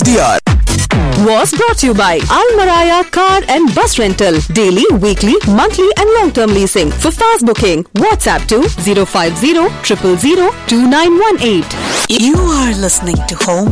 TR. was brought to you by Al Maraya Car and Bus Rental. Daily, weekly, monthly, and long term leasing. For fast booking, WhatsApp to 050 000 2918. You are listening to Home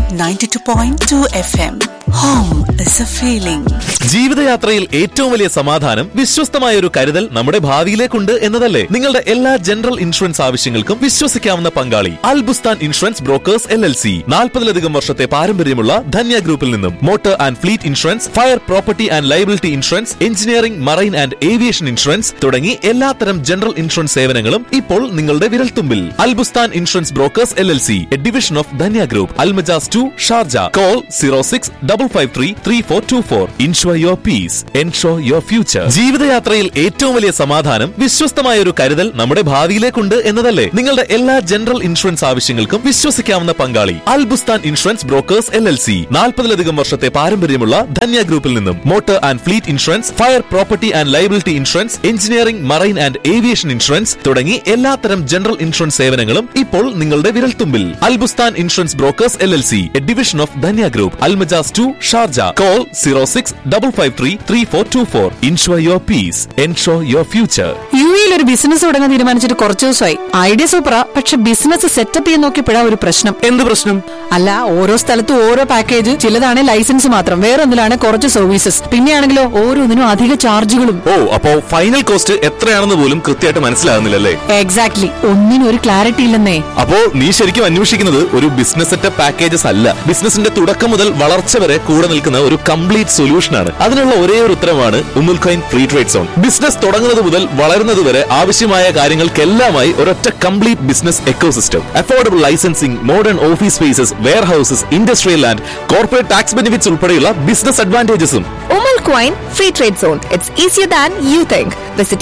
92.2 FM. Home is a feeling. ജീവിതയാത്രയിൽ ഏറ്റവും വലിയ സമാധാനം വിശ്വസ്തമായ ഒരു കരുതൽ നമ്മുടെ ഭാവിയിലേക്കുണ്ട് എന്നതല്ലേ നിങ്ങളുടെ എല്ലാ general insurance ആവശ്യങ്ങൾക്കും വിശ്വസിക്കാവുന്ന പങ്കാളി Al Bustan insurance brokers L L C നാൽപ്പതിലധികം വർഷത്തെ പാരമ്പര്യമുള്ള ധന്യ ഗ്രൂപ്പിൽ നിന്നും motor and fleet insurance fire property and liability insurance engineering marine and aviation insurance തുടങ്ങി എല്ലാത്തരം ജനറൽ ഇൻഷുറൻസ് സേവനങ്ങളും ഇപ്പോൾ നിങ്ങളുടെ വിരൽത്തുമ്പിൽ Al Bustan insurance brokers L L C a division of Dhanya group Al Majaz two Sharjah call zero six double five three three four two four insure your peace ensure your future ജീവിതയാത്രയിൽ ഏറ്റവും വലിയ സമാധാനം വിശ്വസ്തമായ ഒരു കരുതൽ നമ്മുടെ ഭാവിയിലേക്കുണ്ട് എന്നതല്ലേ നിങ്ങളുടെ എല്ലാ ജനറൽ ഇൻഷുറൻസ് ആവശ്യങ്ങൾക്കും വിശ്വസിക്കാവുന്ന പങ്കാളി Al Bustan insurance brokers L L C നാൽപ്പതിലധികം വർഷത്തെ പാരമ്പര്യമുള്ള ധന്യ ഗ്രൂപ്പിൽ നിന്നും motor and fleet insurance fire property and liability insurance engineering marine and aviation insurance തുടങ്ങി എല്ലാത്തരം ജനറൽ ഇൻഷുറൻസ് സേവനങ്ങളും ഇപ്പോൾ നിങ്ങളുടെ വിരൽത്തുമ്പിൽ Al Bustan insurance brokers L L C a division of Dhanya group Al Majaz two Sharjah call zero six double five three three four two four insure your peace ensure your future യു എയിൽ ഒരു business തുടങ്ങാൻ തീരുമാനിച്ചിട്ട് കുറച്ച് ദിവസമായി ഐഡിയ സൂപ്പറാ പക്ഷെ business setup ചെയ്യാൻ നോക്കിയപ്പോഴാ ഒരു പ്രശ്നം എന്ത് പ്രശ്നം അല്ല ഓരോ സ്ഥലത്തും ഓരോ പാക്കേജ് ചിലതാണ് ലൈസൻസ് മാത്രം വേറൊന്നിലാണ് കുറച്ച് സർവീസസ് പിന്നെയാണെങ്കിലോ ഓരോന്നിനും അധിക ചാർജുകളും ഓ അപ്പോ ഫൈനൽ കോസ്റ്റ് എത്രയാണെന്ന് പോലും കൃത്യമായിട്ട് മനസ്സിലാകുന്നില്ലല്ലേ എക്സാക്ട്ലി ഒന്നിനും ഒരു ക്ലാരിറ്റി ഇല്ലെന്നേ അപ്പോ നീ ശരിക്കും അന്വേഷിക്കുന്നത് ഒരു ബിസിനസ് സെറ്റപ്പ് പാക്കേജസ് അല്ല ബിസിനസിന്റെ തുടക്കം മുതൽ വളർച്ച വരെ കൂടെ നിൽക്കുന്ന ഒരു കംപ്ലീറ്റ് സൊല്യൂഷൻ ആണ് അതിനുള്ള ഒരേ ഒരു ഉത്തരവാണ് Umm Al Quwain free trade zone business തുടങ്ങുന്നത് മുതൽ വളരുന്നത് വരെ ആവശ്യമായ കാര്യങ്ങൾക്കെല്ലാമായി ഒരൊറ്റ complete business ecosystem affordable licensing modern office spaces warehouses industrial land corporate tax benefits ഉൾപ്പെടെയുള്ള ബിസിനസ് അഡ്വാൻറ്റേജസും Umal Coin Free Trade Zone. It's easier than you think. Visit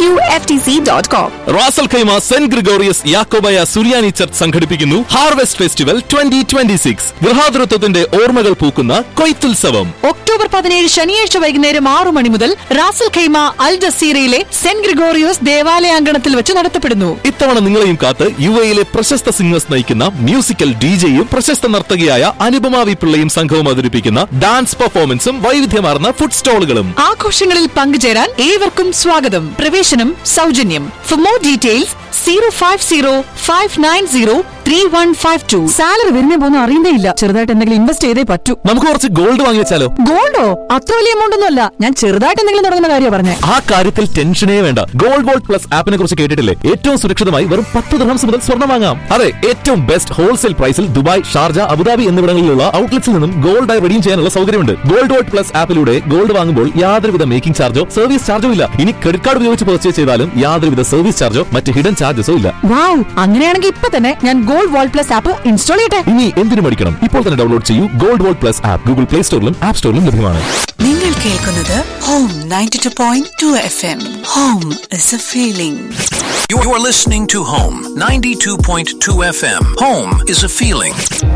uaqftc.com. Ras Al Khaimah Saint Gregorios Yakobaya Suriyani church സംഘടിപ്പിക്കുന്നു harvest festival twenty twenty six ഗൃഹാതൃത്വത്തിന്റെ ഓർമ്മകൾ പൂക്കുന്ന കൊയ്ത്തുത്സവം October പതിനേഴ് ശനിയാഴ്ച വൈകുന്നേരം ആറു മണി മുതൽ റാസൽ ഖൈമ അൽ ജസീറയിലെ സെന്റ് ഗ്രിഗോറിയോസ് ദേവാലയാങ്കണത്തിൽ വെച്ച് നടത്തപ്പെടുന്നു ഇത്തവണ നിങ്ങളെയും കാത്ത് യു എയിലെ പ്രശസ്ത സിംഗേഴ്സ് നയിക്കുന്ന മ്യൂസിക്കൽ ഡി ജെയും പ്രശസ്ത നർത്തകിയായ അനുപമ വി പിള്ളയും സംഘവും അവതരിപ്പിക്കുന്ന ഡാൻസ് പെർഫോമൻസും വൈവിധ്യമാർന്ന ഫുഡ് സ്റ്റോളുകളും ആഘോഷങ്ങളിൽ പങ്കുചേരാൻ ഏവർക്കും സ്വാഗതം പ്രവേശനം സൗജന്യം for more details zero five zero five nine zero three one five two salary വരുന്നേ പോകുന്ന അറിയണ്ടേ ഇല്ല ചെറുതായിട്ട് എന്തെങ്കിലും ഇൻവെസ്റ്റ് ചെയ്തേ പറ്റൂ നമുക്ക് കുറച്ച് ഗോൾഡ് വാങ്ങി വെച്ചാലോ ഗോൾഡോ അത്ര വലിയ എമൗണ്ട് ഒന്നും അല്ല ഞാൻ ചെറുതായിട്ട് എന്തെങ്കിലും തുടങ്ങുന്ന കാര്യമാണ് പറഞ്ഞേ ആ കാര്യത്തിൽ ടെൻഷനേ വേണ്ട ഗോൾഡ് വോൾഡ് പ്ലസ് ആപ്പിനെ കുറിച്ച് കേട്ടിട്ടില്ലേ ഏറ്റവും സുരക്ഷിതമായി വെറും പത്ത് ദിർഹംസ് മുതൽ സ്വർണ്ണം വാങ്ങാം അതെ ഏറ്റവും ബെസ്റ്റ് ഹോൾസെയിൽ പ്രൈസിൽ ദുബായ് ഷാർജ അബുദാബി എന്നിവിടങ്ങളിലുള്ള ഔട്ട്ലെറ്റ്സിൽ നിന്നും ഗോൾഡ് ആയി റെഡീം ചെയ്യാനുള്ള സൗകര്യമുണ്ട് ഗോൾഡ് വോൾഡ് പ്ലസ് ആപ്പിലൂടെ ഗോൾഡ് വാങ്ങുമ്പോൾ യാതൊരുവിധ മേക്കിംഗ് ചാർജോ സർവീസ് ചാർജോ ഇല്ല ഇനി ക്രെഡിറ്റ് കാർഡ് ഉപയോഗിച്ച് പർച്ചേസ് ചെയ്താലും യാതൊരുവിധ സർവീസ് ചാർജോ മറ്റ് ഹിഡൻ ചാർജസോ ഇല്ല വാവ് അങ്ങനെയാണെങ്കിൽ ഇപ്പൊ തന്നെ ഞാൻ gold world plus app install ചെയ്യട്ടെ ഇനി എന്തിനു പഠിക്കണം ഇപ്പോൾ തന്നെ ഡൗൺലോഡ് ചെയ്യൂ gold world plus app Google play സ്റ്റോറിലും ആപ്പ് സ്റ്റോറിലും ലഭ്യമാണ് നിങ്ങൾ കേൾക്കുന്നത് Home 92.2 FM. Home is a feeling. You're listening to Home 92.2 FM. Home is a feeling.